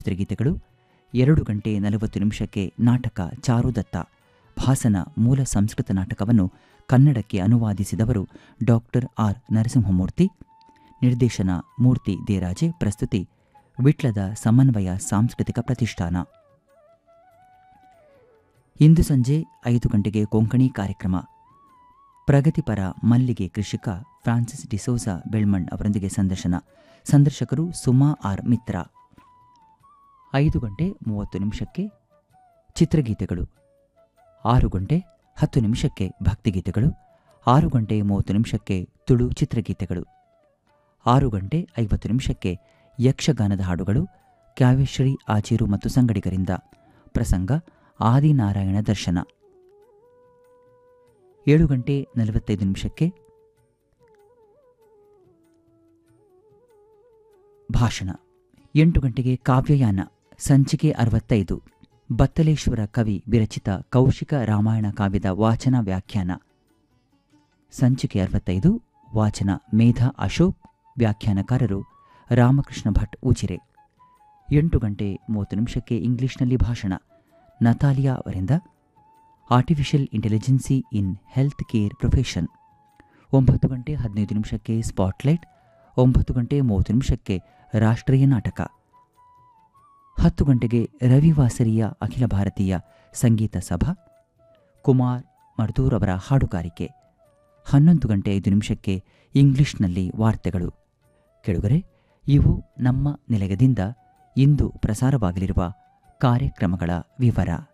ಚಿತ್ರಗೀತೆಗಳು ಎರಡು ಗಂಟೆ ನಲವತ್ತು ನಿಮಿಷಕ್ಕೆ ನಾಟಕ ಚಾರುದತ್ತ ಭಾಸನ ಮೂಲ ಸಂಸ್ಕೃತ ನಾಟಕವನ್ನು ಕನ್ನಡಕ್ಕೆ ಅನುವಾದಿಸಿದವರು ಡಾಕ್ಟರ್ ಆರ್ ನರಸಿಂಹಮೂರ್ತಿ ನಿರ್ದೇಶನ ಮೂರ್ತಿ ದೇರಾಜೆ ಪ್ರಸ್ತುತಿ ವಿಟ್ಲದ ಸಮನ್ವಯ ಸಾಂಸ್ಕೃತಿಕ ಪ್ರತಿಷ್ಠಾನ ಇಂದು ಸಂಜೆ ಐದು ಗಂಟೆಗೆ ಕೊಂಕಣಿ ಕಾರ್ಯಕ್ರಮ ಪ್ರಗತಿಪರ ಮಲ್ಲಿಗೆ ಕೃಷಿಕ ಫ್ರಾನ್ಸಿಸ್ ಡಿಸೋಜಾ ಬೆಳ್ಮಣ್ ಅವರೊಂದಿಗೆ ಸಂದರ್ಶನ ಸಂದರ್ಶಕರು ಸುಮಾ ಆರ್ ಮಿತ್ರ ಐದು ಗಂಟೆ ಮೂವತ್ತು ನಿಮಿಷಕ್ಕೆ ಚಿತ್ರಗೀತೆಗಳು ಆರು ಗಂಟೆ ಹತ್ತು ನಿಮಿಷಕ್ಕೆ ಭಕ್ತಿಗೀತೆಗಳು ಆರು ಗಂಟೆ ಮೂವತ್ತು ನಿಮಿಷಕ್ಕೆ ತುಳು ಚಿತ್ರಗೀತೆಗಳು ಆರು ಗಂಟೆ ಐವತ್ತು ನಿಮಿಷಕ್ಕೆ ಯಕ್ಷಗಾನದ ಹಾಡುಗಳು ಕಾವ್ಯಶ್ರೀ ಆಚೀರು ಮತ್ತು ಸಂಗಡಿಗರಿಂದ ಪ್ರಸಂಗ ಆದಿನಾರಾಯಣ ದರ್ಶನ ಏಳು ಗಂಟೆ ನಲವತ್ತೈದು ನಿಮಿಷಕ್ಕೆ ಭಾಷಣ ಎಂಟು ಗಂಟೆಗೆ ಕಾವ್ಯಯಾನ ಸಂಚಿಕೆ ಅರವತ್ತೈದು ಬತ್ತಲೇಶ್ವರ ಕವಿ ವಿರಚಿತ ಕೌಶಿಕ ರಾಮಾಯಣ ಕಾವ್ಯದ ವಾಚನ ವ್ಯಾಖ್ಯಾನ ಸಂಚಿಕೆ ಅರವತ್ತೈದು ವಾಚನ ಮೇಧಾ ಅಶೋಕ್ ವ್ಯಾಖ್ಯಾನಕಾರರು ರಾಮಕೃಷ್ಣ ಭಟ್ ಉಜಿರೆ ಎಂಟು ಗಂಟೆ ಮೂವತ್ತು ನಿಮಿಷಕ್ಕೆ ಇಂಗ್ಲಿಷ್ನಲ್ಲಿ ಭಾಷಣ ನತಾಲಿಯಾ ಅವರಿಂದ artificial intelligence in health care profession ಒಂಬತ್ತು ಗಂಟೆ ಹದಿನೈದು ನಿಮಿಷಕ್ಕೆ ಸ್ಪಾಟ್ಲೈಟ್ ಒಂಬತ್ತು ಗಂಟೆ ಮೂವತ್ತು ನಿಮಿಷಕ್ಕೆ ರಾಷ್ಟ್ರೀಯ ನಾಟಕ ಹತ್ತು ಗಂಟೆಗೆ ರವಿವಾಸರಿಯ ಅಖಿಲ ಭಾರತೀಯ ಸಂಗೀತ ಸಭಾ ಕುಮಾರ್ ಮರ್ದೂರ್ ಅವರ ಹಾಡುಗಾರಿಕೆ ಹನ್ನೊಂದು ಗಂಟೆ ಐದು ನಿಮಿಷಕ್ಕೆ ಇಂಗ್ಲಿಷ್ನಲ್ಲಿ ವಾರ್ತೆಗಳು ಕೆಳಗರೆ ಇವು ನಮ್ಮ ನಿಲಯದಿಂದ ಇಂದು ಪ್ರಸಾರವಾಗಲಿರುವ ಕಾರ್ಯಕ್ರಮಗಳ ವಿವರ